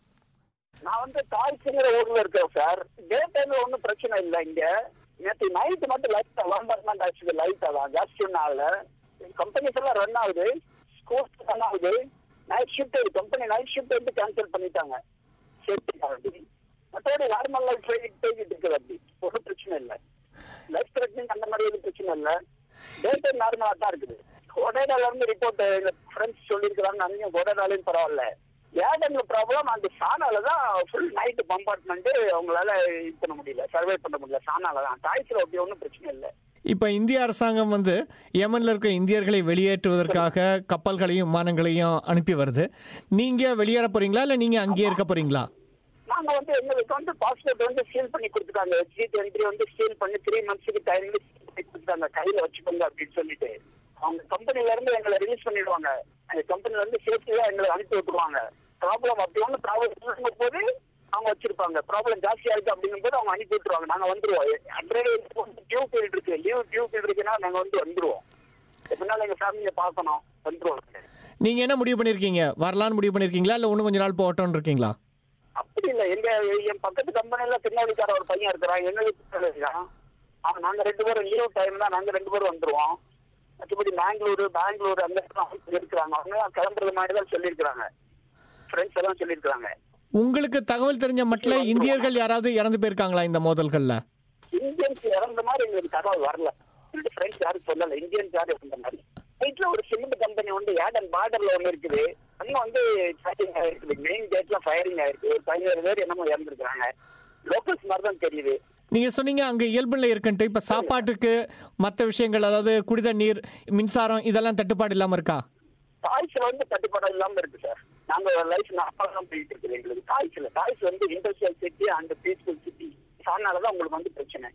நான் வந்து தாய்ச்சிங்கிற ஊர்ல இருக்கேன் சார் டே டைம்ல ஒன்றும் பிரச்சனை இல்லை இங்க நேற்று நைட்டு மட்டும் லைட் அலாம்பர்மெண்ட் ஆச்சு லைட் அதான் ஜாஸ்தி ஒன்றும் ஆகல கம்பெனிஸ் எல்லாம் ரன் ஆகுது ஸ்கூல்ஸ் ரன் ஆகுது night shift company night shift வந்து கேன்சல் பண்ணிட்டாங்க சேஃப்டிக்காக மற்றபடி நார்மல் லைஃப் போய்கிட்டு இருக்குது அப்படி ஒன்றும் பிரச்சனை இல்லை லைஃப் த்ரெட்னிங் அந்த மாதிரி எதுவும் பிரச்சனை இல்லை டே டைம் நார்மலாக தான் இருக்குது கொடைடால இருந்து ரிப்போர்ட் எங்க ஃப்ரெண்ட்ஸ் சொல்லியிருக்கிறாங்க அங்கேயும் கொடைடாலையும் பரவாயில்ல ஏடன்ல ப்ராப்ளம் அந்த சானால தான் ஃபுல் நைட் கம்பார்ட்மெண்ட் அவங்களால இது பண்ண முடியல சர்வே பண்ண முடியல சானால தான் டாய்ஸ்ல அப்படி ஒன்றும் பிரச்சனை இல்லை இப்போ இந்திய அரசாங்கம் வந்து யமனில் இருக்கிற இந்தியர்களை வெளியேற்றுவதற்காக கப்பல்களையும் விமானங்களையும் அனுப்பி வருது நீங்கள் வெளியேற போறீங்களா இல்லை நீங்கள் அங்கேயே இருக்க போறீங்களா நாங்க வந்து எங்களுக்கு வந்து பாஸ்போர்ட் வந்து சீல் பண்ணி கொடுத்துட்டாங்க ஜி டுவெண்ட்டி வந்து சீல் பண்ணி த்ரீ மந்த்ஸுக்கு டைம் பண்ணி கொடுத்துட்டாங்க கையில வச்சுக்கோங்க அப்படின்னு சொல்லிட்டு அவங்க கம்பெனில இருந்து எங்களை ரிலீஸ் பண்ணிடுவாங்க அந்த கம்பெனில இருந்து சேஃப்டியா எங்களை அனுப்பி விட்டுருவாங்க ப்ராப்ளம் அப்படி ஒன்று ப்ராப்ளம் போது அவங்க வச்சிருப்பாங்க ப்ராப்ளம் ஜாஸ்தியா இருக்கு அப்படிங்கும் போது அவங்க அனுப்பி விட்டுருவாங்க நாங்க வந்துருவோம் அன்றைய டியூ பீரியட் இருக்கு லீவ் டியூ பீரியட் இருக்குன்னா நாங்க வந்து வந்துருவோம் எப்படினாலும் எங்க ஃபேமிலியை பார்க்கணும் வந்துருவோம் நீங்க என்ன முடிவு பண்ணிருக்கீங்க வரலான்னு முடிவு பண்ணிருக்கீங்களா இல்ல இன்னும் கொஞ்ச நாள் போட்டோம்னு இருக்கீங்களா அப்படி இல்ல எங்க என் பக்கத்து கம்பெனில திருநெல்வேலிக்கார ஒரு பையன் இருக்கிறான் எங்களுக்கு திருநெல்வேலிதான் அவன் நாங்க ரெண்டு பேரும் ஈரோடு டைம் தான் நாங்க ரெண்டு பேரும் வந்துருவோம் மற்றபடி பெங்களூரு பெங்களூர் அந்த இடத்துல இருக்கிறாங்க அவங்க கிளம்புறது மாதிரி தான் சொல்லியிருக்கிறாங்க ஃப்ரெண்ட்ஸ் எல்லாம் சொல்லியிருக்கிறாங்க உங்களுக்கு தகவல் தெரிஞ்ச மட்டும் இந்தியர்கள் யாராவது இறந்து போயிருக்காங்களா இந்த மோதல்கள்ல இந்தியன்ஸ் இறந்த மாதிரி எங்களுக்கு தகவல் வரல ரெண்டு ஃப்ரெண்ட்ஸ் யாரும் சொல்லல இந்தியன்ஸ் யாரும் இறந்த மாதிரி நைட்ல ஒரு சிமெண்ட் கம்பெனி வந்து ஏடன் பார்டர்ல ஒண்ணு இருக்குது அங்க வந்து ஃபயரிங் ஆயிருக்குது மெயின் கேட்ல ஃபயரிங் ஆயிருக்கு ஒரு பதினேழு பேர் என்னமோ இறந்துருக்காங்க லோக்கல்ஸ் மாதிரி தான் தெரியுது நீங்க சொன்னீங்க அங்க இயல்புல இருக்குன்ட்டு இப்ப சாப்பாட்டுக்கு மற்ற விஷயங்கள் அதாவது குடிதண்ணீர் மின்சாரம் இதெல்லாம் தட்டுப்பாடு இல்லாம இருக்கா டாய்ஸ்ல வந்து தட்டுப்பாடு இல்லாம இருக்கு சார் நாங்க லைஃப் நார்மலா தான் போயிட்டு இருக்குது எங்களுக்கு டாய்ஸ்ல டாய்ஸ் வந்து industrial city and peaceful city அதனாலதான் உங்களுக்கு வந்து பிரச்சனை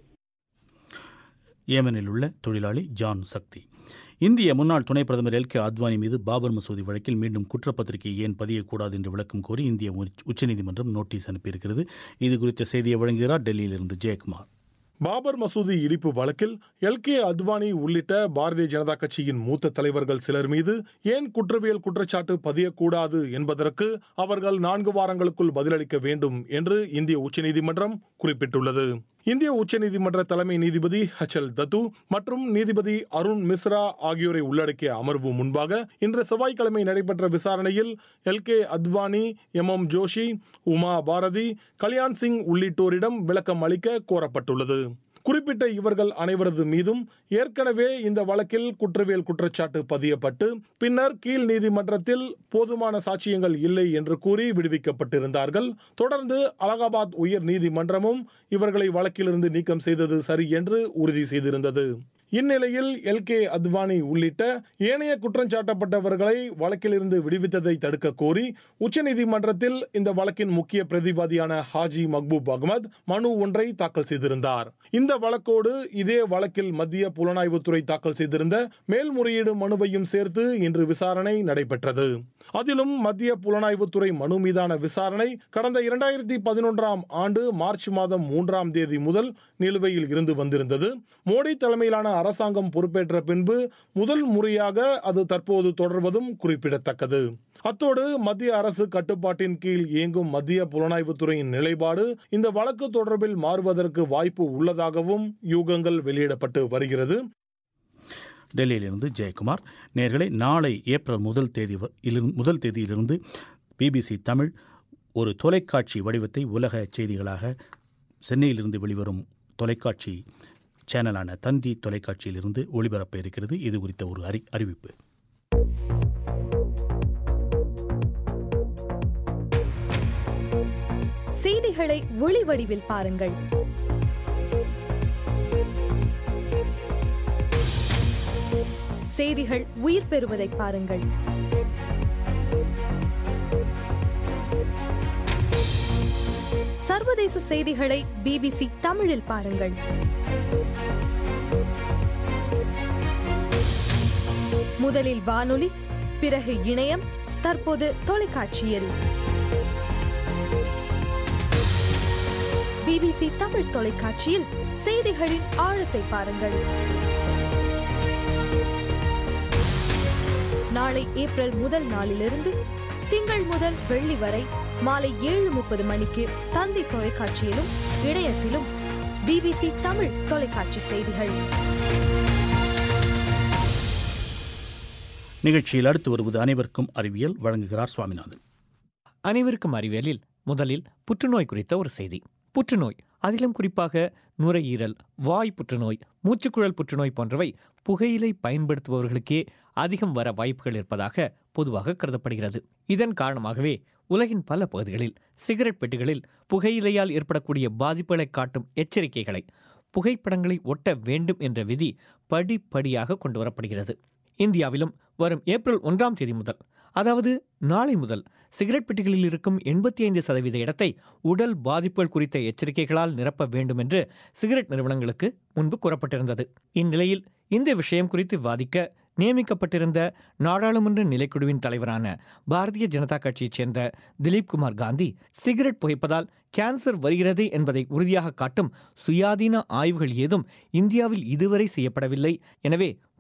ஏமனில் உள்ள தொழிலாளி ஜான் சக்தி இந்திய முன்னாள் துணை பிரதமர் எல் கே அத்வானி மீது பாபர் மசூதி வழக்கில் மீண்டும் குற்றப்பத்திரிகை ஏன் பதியக்கூடாது என்று விளக்கம் கோரி இந்திய உச்ச- உச்சநீதிமன்றம் நோட்டீஸ் அனுப்பியிருக்கிறது இது குறித்த செய்தியை வழங்குகிறார் டெல்லியிலிருந்து ஜெயக்குமார் பாபர் மசூதி இடிப்பு வழக்கில் எல் கே அத்வானி உள்ளிட்ட பாரதிய ஜனதா கட்சியின் மூத்த தலைவர்கள் சிலர் மீது ஏன் குற்றவியல் குற்றச்சாட்டு பதியக்கூடாது என்பதற்கு அவர்கள் நான்கு வாரங்களுக்குள் பதிலளிக்க வேண்டும் என்று இந்திய உச்சநீதிமன்றம் குறிப்பிட்டுள்ளது இந்திய உச்சநீதிமன்ற தலைமை நீதிபதி ஹச் எல் தத்து மற்றும் நீதிபதி அருண் மிஸ்ரா ஆகியோரை உள்ளடக்கிய அமர்வு முன்பாக இன்று செவ்வாய்க்கிழமை நடைபெற்ற விசாரணையில் L K Advani M M Joshi Uma Bharati Kalyan Singh உள்ளிட்டோரிடம் விளக்கம் அளிக்க கோரப்பட்டுள்ளது குறிப்பிட்ட இவர்கள் அனைவரது மீதும் ஏற்கனவே இந்த வழக்கில் குற்றவியல் குற்றச்சாட்டு பதியப்பட்டு பின்னர் கீழ் நீதிமன்றத்தில் போதுமான சாட்சியங்கள் இல்லை என்று கூறி விடுவிக்கப்பட்டிருந்தார்கள் தொடர்ந்து அலகாபாத் உயர் நீதிமன்றமும் இவர்களை வழக்கிலிருந்து நீக்கம் செய்தது சரி என்று உறுதி செய்திருந்தது இந்நிலையில் எல் கே அத்வானி உள்ளிட்ட ஏனைய குற்றஞ்சாட்டப்பட்டவர்களை வழக்கிலிருந்து விடுவித்ததை தடுக்க கோரி உச்சநீதிமன்றத்தில் இந்த வழக்கின் முக்கிய பிரதிவாதியான ஹாஜி மக்பூப் அகமது மனு ஒன்றை தாக்கல் செய்திருந்தார் இந்த வழக்கோடு இதே வழக்கில் மத்திய புலனாய்வுத்துறை தாக்கல் செய்திருந்த மேல்முறையீடு மனுவையும் சேர்த்து இன்று விசாரணை நடைபெற்றது அதிலும் மத்திய புலனாய்வுத்துறை மனு மீதான விசாரணை கடந்த இரண்டாயிரத்தி பதினொன்றாம் ஆண்டு மார்ச் மாதம் மூன்றாம் தேதி முதல் நிலுவையில் இருந்து வந்திருந்தது மோடி தலைமையிலான அரசாங்கம் பொறுப்பேற்ற பின்பு முதல் முறையாக அது தற்போது தொடர்வதும் குறிப்பிடத்தக்கது அத்தோடு மத்திய அரசு கட்டுப்பாட்டின் கீழ் இயங்கும் மத்திய புலனாய்வுத்துறையின் நிலைப்பாடு இந்த வழக்கு தொடர்பில் மாறுவதற்கு வாய்ப்பு உள்ளதாகவும் யூகங்கள் வெளியிடப்பட்டு வருகிறது டெல்லியிலிருந்து ஜெயக்குமார் நேர்களை நாளை ஏப்ரல் முதல் தேதி வ- இலிருந்து- முதல் தேதியிலிருந்து பிபிசி தமிழ் ஒரு தொலைக்காட்சி வடிவத்தை உலக செய்திகளாக சென்னையிலிருந்து வெளிவரும் தொலைக்காட்சி சேனலான தந்தி தொலைக்காட்சியிலிருந்து ஒளிபரப்ப இருக்கிறது இது குறித்த ஒரு அறி அறிவிப்பு செய்திகளை ஒளி வடிவில் பாருங்கள் செய்திகள் உயிர் பெறுவதை பாருங்கள் சர்வதேச செய்திகளை பிபிசி தமிழில் பாருங்கள் முதலில் வானொலி பிறகு இணையம் தற்போது தொலைக்காட்சியில் பிபிசி தமிழ் தொலைக்காட்சியில் செய்திகளின் ஆழத்தை பாருங்கள் நாளை ஏப்ரல் முதல் நாளிலிருந்து திங்கள் முதல் வெள்ளி வரை மாலை ஏழு முப்பது மணிக்கு தந்தி தொலைக்காட்சியிலும் இணையத்திலும் பிபிசி தமிழ் தொலைக்காட்சி செய்திகள் நிகழ்ச்சியில் அடுத்து வருவது அனைவருக்கும் அறிவியல் வழங்குகிறார் சுவாமிநாதன் அனைவருக்கும் அறிவியலில் முதலில் புற்றுநோய் குறித்த ஒரு செய்தி புற்றுநோய் அதிலும் குறிப்பாக நுரையீரல் வாய் புற்றுநோய் மூச்சுக்குழல் புற்றுநோய் போன்றவை புகையிலை பயன்படுத்துபவர்களுக்கே அதிகம் வர வாய்ப்புகள் இருப்பதாக பொதுவாக கருதப்படுகிறது இதன் காரணமாகவே உலகின் பல பகுதிகளில் சிகரெட் பெட்டிகளில் புகையிலையால் ஏற்படக்கூடிய பாதிப்புகளை காட்டும் எச்சரிக்கைகளை புகைப்படங்களை ஒட்ட வேண்டும் என்ற விதி படிப்படியாக கொண்டு வரப்படுகிறது இந்தியாவிலும் வரும் ஏப்ரல் ஒன்றாம் தேதி முதல் அதாவது நாளை முதல் சிகரெட் பெட்டிகளில் இருக்கும் எண்பத்தி ஐந்து சதவீத இடத்தை உடல் பாதிப்புகள் குறித்த எச்சரிக்கைகளால் நிரப்ப வேண்டும் என்று சிகரெட் நிறுவனங்களுக்கு முன்பு கூறப்பட்டிருந்தது இந்நிலையில் இந்த விஷயம் குறித்து விவாதிக்க நியமிக்கப்பட்டிருந்த நாடாளுமன்ற நிலைக்குழுவின் தலைவரான பாரதிய ஜனதா கட்சியைச் சேர்ந்த திலீப் குமார் காந்தி சிகரெட் புகைப்பதால் கேன்சர் வருகிறது என்பதை உறுதியாக காட்டும் சுயாதீன ஆய்வுகள் ஏதும் இந்தியாவில் இதுவரை செய்யப்படவில்லை எனவே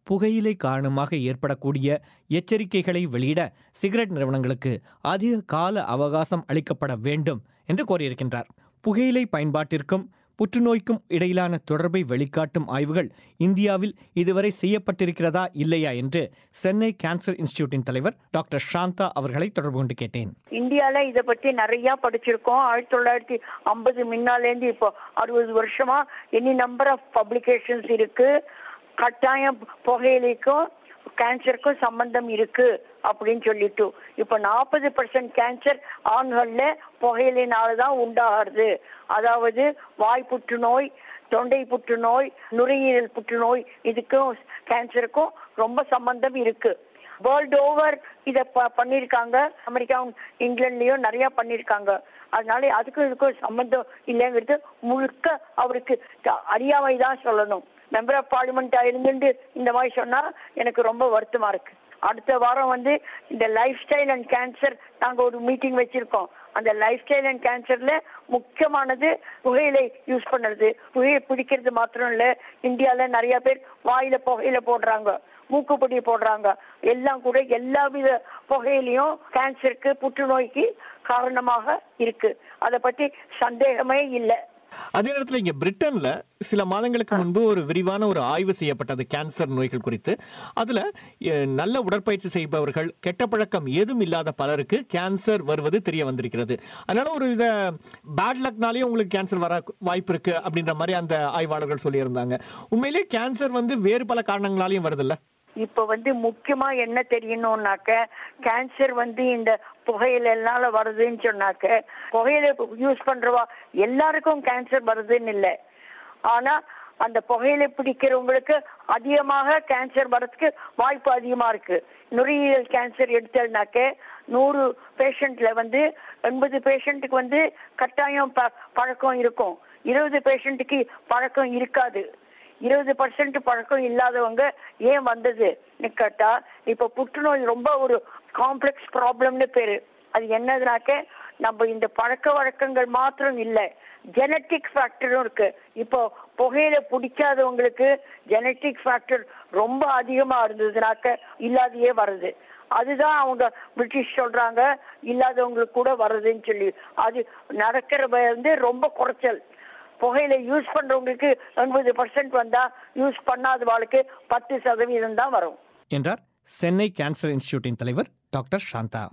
புகையிலை காரணமாக ஏற்படக்கூடிய எச்சரிக்கைகளை வெளியிட சிகரெட் நிறுவனங்களுக்கு அதிக கால அவகாசம் அளிக்கப்பட வேண்டும் என்று கோரியிருக்கின்றார் புகையிலை பயன்பாட்டிற்கும் புற்றுநோய்க்கும் இடையிலான தொடர்பை வெளிக்காட்டும் ஆய்வுகள் இந்தியாவில் இதுவரை செய்யப்பட்டிருக்கிறதா இல்லையா என்று சென்னை கேன்சர் இன்ஸ்டிடியூட்டின் தலைவர் டாக்டர் சாந்தா அவர்களை தொடர்பு கொண்டு கேட்டேன் இந்தியால இத பத்தி நிறைய படிச்சிருக்கோம் ஆயிரத்தி தொள்ளாயிரத்தி ஐம்பது முன்னாலேருந்து இப்போ அறுபது வருஷமா எனி நம்பர் ஆஃப் பப்ளிகேஷன்ஸ் இருக்கு கட்டாயம் புகையிலைக்கும் கேன்சருக்கும் சம்பந்தம் இருக்கு அப்படின்னு சொல்லிட்டு இப்ப நாற்பது பர்சன்ட் கேன்சர் ஆண்கள்ல புகையிலைனால தான் உண்டாகிறது அதாவது வாய் புற்றுநோய் தொண்டை புற்றுநோய் நுரையீரல் புற்றுநோய் இதுக்கும் கேன்சருக்கும் ரொம்ப சம்பந்தம் இருக்கு வேர்ல்டு ஓவர் இத ப- பண்ணிருக்காங்க அமெரிக்காவும் இங்கிலாந்துலயும் நிறைய பண்ணிருக்காங்க அதனால அதுக்கும் இதுக்கும் சம்பந்தம் இல்லைங்கிறது முழுக்க அவருக்கு த- அறியாமை தான் சொல்லணும் மெம்பர் ஆஃப் பார்லிமெண்ட் இருந்துட்டு இந்த மாதிரி சொன்னா எனக்கு ரொம்ப வருத்தமா இருக்கு அடுத்த வாரம் வந்து இந்த லைஃப் ஸ்டைல் அண்ட் கேன்சர் நாங்க ஒரு மீட்டிங் வச்சிருக்கோம் அந்த லைஃப் ஸ்டைல் அண்ட் கேன்சர்ல முக்கியமானது புகையிலை யூஸ் பண்ணுறது புகையை பிடிக்கிறது மாத்திரம் இல்ல இந்தியால நிறைய பேர் வாயில புகையில போடுறாங்க மூக்குப்பொடி போடுறாங்க எல்லாம் கூட எல்லா வித புகையிலையும் கேன்சருக்கு புற்றுநோய்க்கு காரணமாக இருக்கு அதை பத்தி சந்தேகமே இல்லை அதே நேரத்தில் இங்கே பிரிட்டன்ல சில மாதங்களுக்கு முன்பு ஒரு விரிவான ஒரு ஆய்வு செய்யப்பட்டது கேன்சர் நோய்கள் குறித்து அதில் நல்ல உடற்பயிற்சி செய்பவர்கள் கெட்ட பழக்கம் ஏதும் இல்லாத பலருக்கு கேன்சர் வருவது தெரிய வந்திருக்கிறது அதனால ஒரு இத பேட் லக்னாலேயும் உங்களுக்கு கேன்சர் வர வாய்ப்பு இருக்கு அப்படின்ற மாதிரி அந்த ஆய்வாளர்கள் சொல்லியிருந்தாங்க உண்மையிலேயே கேன்சர் வந்து வேறு பல காரணங்களாலையும் வருதுல்ல இப்ப வந்து முக்கியமா என்ன தெரியணும்னாக்க கேன்சர் வந்து இந்த புகையிலால வருதுன்னு சொன்னாக்க புகையில யூஸ் பண்றவா எல்லாருக்கும் கேன்சர் வருதுன்னு இல்லை ஆனா அந்த புகையிலை பிடிக்கிறவங்களுக்கு அதிகமாக கேன்சர் வரதுக்கு வாய்ப்பு அதிகமா இருக்கு நுரையீரல் கேன்சர் எடுத்தல்னாக்க நூறு பேஷண்ட்ல வந்து எண்பது பேஷண்ட்டுக்கு வந்து கட்டாயம் ப- பழக்கம் இருக்கும் இருபது பேஷண்ட்டுக்கு பழக்கம் இருக்காது இருபது பர்சன்ட் பழக்கம் இல்லாதவங்க ஏன் வந்தது கேட்டா இப்ப புற்றுநோய் ரொம்ப ஒரு காம்ப்ளெக்ஸ் ப்ராப்ளம்னு பேரு அது என்னதுனாக்க நம்ம இந்த பழக்க வழக்கங்கள் மாத்திரம் இல்ல ஜெனட்டிக் ஃபேக்டரும் இருக்கு இப்போ புகையில பிடிக்காதவங்களுக்கு ஜெனட்டிக் ஃபேக்டர் ரொம்ப அதிகமா இருந்ததுனாக்க இல்லாதையே வருது அதுதான் அவங்க பிரிட்டிஷ் சொல்றாங்க இல்லாதவங்களுக்கு கூட வருதுன்னு சொல்லி அது நடக்கிற வந்து ரொம்ப குறைச்சல் புகையில யூஸ் பண்றவங்களுக்கு எண்பது பர்சன்ட் வந்தா யூஸ் பண்ணாத வாழ்க்கை பத்து சதவீதம் தான் வரும் என்றார் சென்னை கேன்சர் இன்ஸ்டிடியூட்டின் தலைவர் டாக்டர் சாந்தா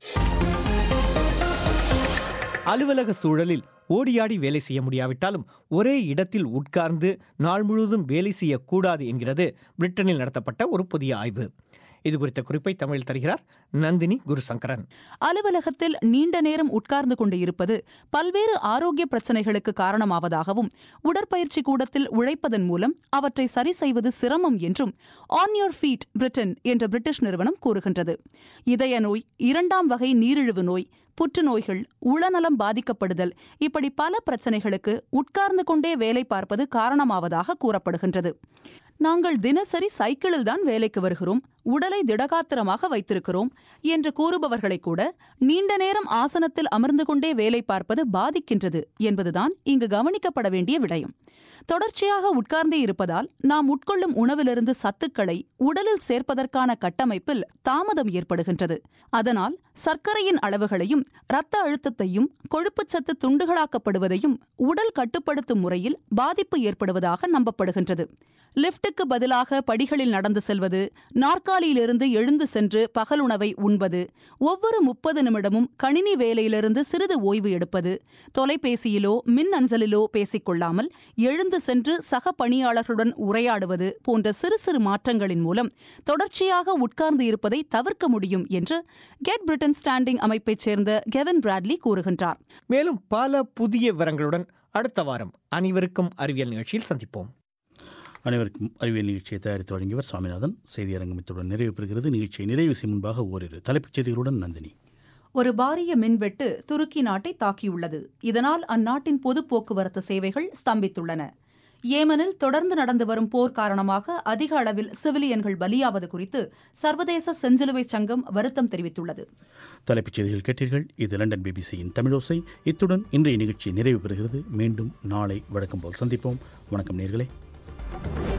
அலுவலக சூழலில் ஓடியாடி வேலை செய்ய முடியாவிட்டாலும் ஒரே இடத்தில் உட்கார்ந்து நாள் முழுவதும் வேலை செய்யக்கூடாது என்கிறது பிரிட்டனில் நடத்தப்பட்ட ஒரு புதிய ஆய்வு இது குறித்த குறிப்பை தமிழில் தருகிறார் நந்தினி குருசங்கரன் அலுவலகத்தில் நீண்ட நேரம் உட்கார்ந்து கொண்டு இருப்பது பல்வேறு ஆரோக்கிய பிரச்சனைகளுக்கு காரணமாவதாகவும் உடற்பயிற்சி கூடத்தில் உழைப்பதன் மூலம் அவற்றை சரி செய்வது சிரமம் என்றும் ஆன் யோர் ஃபீட் பிரிட்டன் என்ற பிரிட்டிஷ் நிறுவனம் கூறுகின்றது இதய நோய் இரண்டாம் வகை நீரிழிவு நோய் புற்றுநோய்கள் உளநலம் பாதிக்கப்படுதல் இப்படி பல பிரச்சனைகளுக்கு உட்கார்ந்து கொண்டே வேலை பார்ப்பது காரணமாவதாக கூறப்படுகின்றது நாங்கள் தினசரி சைக்கிளில் தான் வேலைக்கு வருகிறோம் உடலை திடகாத்திரமாக வைத்திருக்கிறோம் என்று கூறுபவர்களை கூட நீண்ட நேரம் ஆசனத்தில் அமர்ந்து கொண்டே வேலை பார்ப்பது பாதிக்கின்றது என்பதுதான் இங்கு கவனிக்கப்பட வேண்டிய விடயம் தொடர்ச்சியாக உட்கார்ந்தே இருப்பதால் நாம் உட்கொள்ளும் உணவிலிருந்து சத்துக்களை உடலில் சேர்ப்பதற்கான கட்டமைப்பில் தாமதம் ஏற்படுகின்றது அதனால் சர்க்கரையின் அளவுகளையும் இரத்த அழுத்தத்தையும் கொழுப்புச்சத்து துண்டுகளாக்கப்படுவதையும் உடல் கட்டுப்படுத்தும் முறையில் பாதிப்பு ஏற்படுவதாக நம்பப்படுகின்றது லிப்டுக்கு பதிலாக படிகளில் நடந்து செல்வது நாற்காலியிலிருந்து எழுந்து சென்று பகலுணவை உண்பது ஒவ்வொரு முப்பது நிமிடமும் கணினி வேலையிலிருந்து சிறிது ஓய்வு எடுப்பது தொலைபேசியிலோ மின் அஞ்சலிலோ பேசிக்கொள்ளாமல் எழுந்து சென்று சக பணியாளர்களுடன் உரையாடுவது போன்ற சிறு சிறு மாற்றங்களின் மூலம் தொடர்ச்சியாக உட்கார்ந்து இருப்பதை தவிர்க்க முடியும் என்று கெட் பிரிட்டன் ஸ்டாண்டிங் அமைப்பைச் சேர்ந்த கெவின் பிராட்லி கூறுகின்றார் மேலும் பல புதிய விவரங்களுடன் அடுத்த வாரம் அனைவருக்கும் அறிவியல் நிகழ்ச்சியில் சந்திப்போம் அனைவருக்கும் அறிவியல் நிகழ்ச்சியை தயாரித்து வழங்கியவர் சுவாமிநாதன் செய்தியரங்கம் இத்துடன் நிறைவு பெறுகிறது நிகழ்ச்சியை நிறைவு செய்யும் முன்பாக ஓரிரு தலைப்புச் செய்திகளுடன் நந்தினி ஒரு பாரிய மின்வெட்டு துருக்கி நாட்டை தாக்கியுள்ளது இதனால் அந்நாட்டின் பொது போக்குவரத்து சேவைகள் ஸ்தம்பித்துள்ளன ஏமனில் தொடர்ந்து நடந்து வரும் போர் காரணமாக அதிக அளவில் சிவிலியன்கள் பலியாவது குறித்து சர்வதேச செஞ்சிலுவை சங்கம் வருத்தம் தெரிவித்துள்ளது தலைப்புச் செய்திகள் கேட்டீர்கள் இது லண்டன் பிபிசியின் தமிழோசை இத்துடன் இன்றைய நிகழ்ச்சி நிறைவு பெறுகிறது மீண்டும் நாளை வழக்கம் போல் சந்திப்போம் வணக்கம் நேர்களே